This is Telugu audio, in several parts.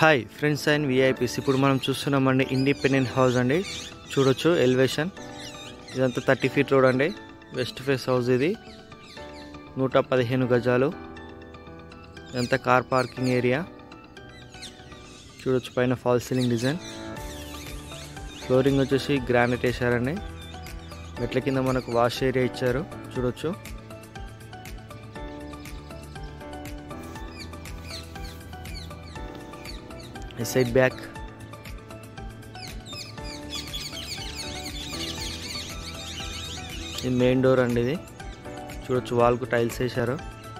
హాయ్ ఫ్రెండ్స్ అండ్ విఐపీస్ ఇప్పుడు మనం చూస్తున్నామండి ఇండిపెండెంట్ హౌస్ అండి చూడొచ్చు ఎలివేషన్ ఇదంతా థర్టీ ఫీట్ రోడ్ అండి వెస్ట్ ఫేస్ హౌస్ ఇది నూట పదిహేను గజాలు ఇదంతా కార్ పార్కింగ్ ఏరియా చూడొచ్చు పైన ఫాల్ సీలింగ్ డిజైన్ ఫ్లోరింగ్ వచ్చేసి గ్రానైట్ వేశారండి మెట్ల కింద మనకు వాష్ ఏరియా ఇచ్చారు చూడొచ్చు సైడ్ బ్యాక్ ఇది మెయిన్ డోర్ అండి ఇది చూడొచ్చు వాల్కు టైల్స్ వేశారు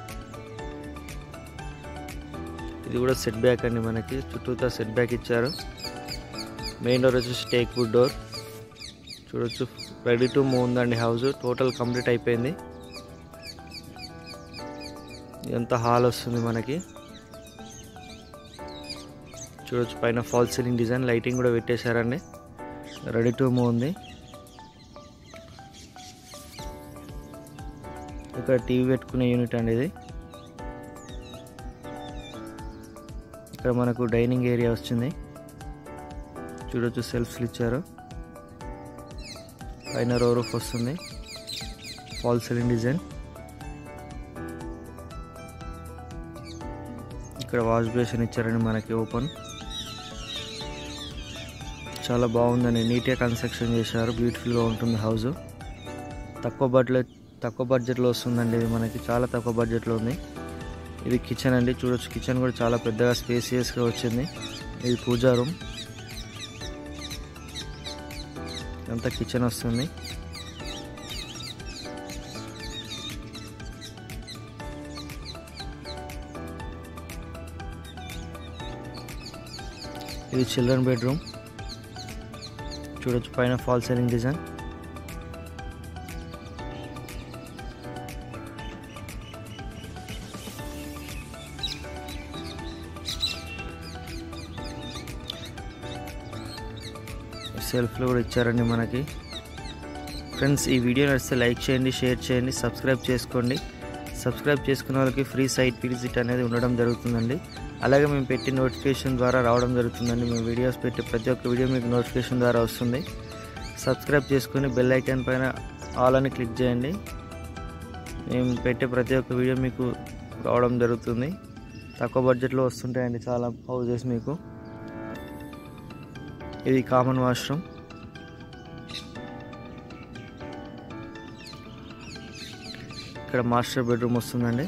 ఇది కూడా సెట్ బ్యాక్ అండి మనకి చుట్టూతా సెట్ బ్యాక్ ఇచ్చారు మెయిన్ డోర్ వచ్చేసి టేక్ వుడ్ డోర్ చూడొచ్చు రెడీ టు మూవ్ ఉందండి హౌస్ టోటల్ కంప్లీట్ అయిపోయింది ఇదంతా హాల్ వస్తుంది మనకి చూడొచ్చు పైన ఫాల్ సీలింగ్ డిజైన్ లైటింగ్ కూడా పెట్టేశారండి రెడీ టు మూవ్ ఉంది ఇక్కడ టీవీ పెట్టుకునే యూనిట్ అండి ఇది ఇక్కడ మనకు డైనింగ్ ఏరియా వచ్చింది చూడొచ్చు సెల్ఫ్లు ఇచ్చారు పైన రో రూఫ్ వస్తుంది ఫాల్ సీలింగ్ డిజైన్ ఇక్కడ వాష్ బేసిన్ ఇచ్చారండి మనకి ఓపెన్ చాలా బాగుందండి నీట్గా కన్స్ట్రక్షన్ చేశారు బ్యూటిఫుల్గా ఉంటుంది హౌస్ తక్కువ బడ్జెట్ తక్కువ బడ్జెట్లో వస్తుందండి ఇది మనకి చాలా తక్కువ బడ్జెట్లో ఉంది ఇది కిచెన్ అండి చూడొచ్చు కిచెన్ కూడా చాలా పెద్దగా స్పేసియస్గా వచ్చింది ఇది పూజా రూమ్ అంతా కిచెన్ వస్తుంది ఇది చిల్డ్రన్ బెడ్రూమ్ చూడొచ్చు పైన ఫాల్ సీలింగ్ డిజైన్ సెల్ఫ్లో కూడా ఇచ్చారండి మనకి ఫ్రెండ్స్ ఈ వీడియో నచ్చితే లైక్ చేయండి షేర్ చేయండి సబ్స్క్రైబ్ చేసుకోండి సబ్స్క్రైబ్ చేసుకున్న వాళ్ళకి ఫ్రీ సైట్ విజిట్ అనేది ఉండడం జరుగుతుందండి అలాగే మేము పెట్టి నోటిఫికేషన్ ద్వారా రావడం జరుగుతుందండి మేము వీడియోస్ పెట్టి ప్రతి ఒక్క వీడియో మీకు నోటిఫికేషన్ ద్వారా వస్తుంది సబ్స్క్రైబ్ చేసుకుని బెల్ ఐకాన్ పైన ఆల్ అని క్లిక్ చేయండి మేము పెట్టే ప్రతి ఒక్క వీడియో మీకు రావడం జరుగుతుంది తక్కువ బడ్జెట్లో వస్తుంటాయండి చాలా హౌజెస్ మీకు ఇది కామన్ వాష్రూమ్ ఇక్కడ మాస్టర్ బెడ్రూమ్ వస్తుందండి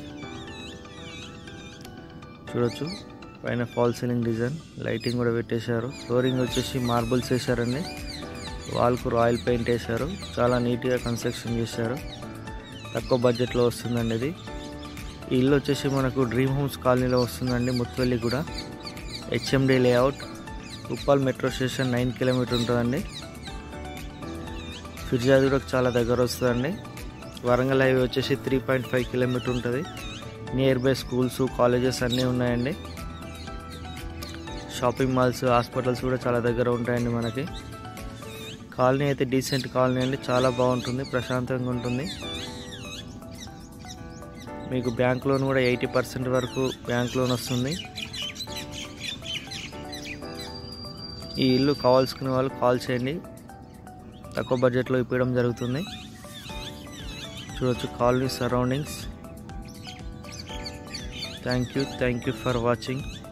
చూడొచ్చు పైన ఫాల్ సీలింగ్ డిజైన్ లైటింగ్ కూడా పెట్టేశారు ఫ్లోరింగ్ వచ్చేసి మార్బుల్స్ వేశారండి వాల్కు రాయల్ పెయింట్ వేశారు చాలా నీట్గా కన్స్ట్రక్షన్ చేశారు తక్కువ బడ్జెట్లో వస్తుందండి ఇది ఈ ఇల్లు వచ్చేసి మనకు డ్రీమ్ హోమ్స్ కాలనీలో వస్తుందండి ముత్తువెల్లి కూడా HMD layout Uppal metro station nine kilometer ఉంటుందండి ఫిర్జాదూడకు చాలా దగ్గర వస్తుందండి వరంగల్ హైవే వచ్చేసి త్రీ పాయింట్ ఫైవ్ కిలోమీటర్ ఉంటుంది నియర్ బై స్కూల్స్ కాలేజెస్ అన్నీ ఉన్నాయండి షాపింగ్ మాల్స్ హాస్పిటల్స్ కూడా చాలా దగ్గర ఉంటాయండి మనకి కాలనీ అయితే డీసెంట్ కాలనీ అండి చాలా బాగుంటుంది ప్రశాంతంగా ఉంటుంది మీకు బ్యాంక్ లోన్ కూడా ఎయిటీ పర్సెంట్ వరకు బ్యాంక్ లోన్ వస్తుంది ఈ ఇల్లు కావాల్సుకునే వాళ్ళు కాల్ చేయండి తక్కువ బడ్జెట్లో ఇప్పడం జరుగుతుంది చూడొచ్చు colony surroundings thank you thank you for watching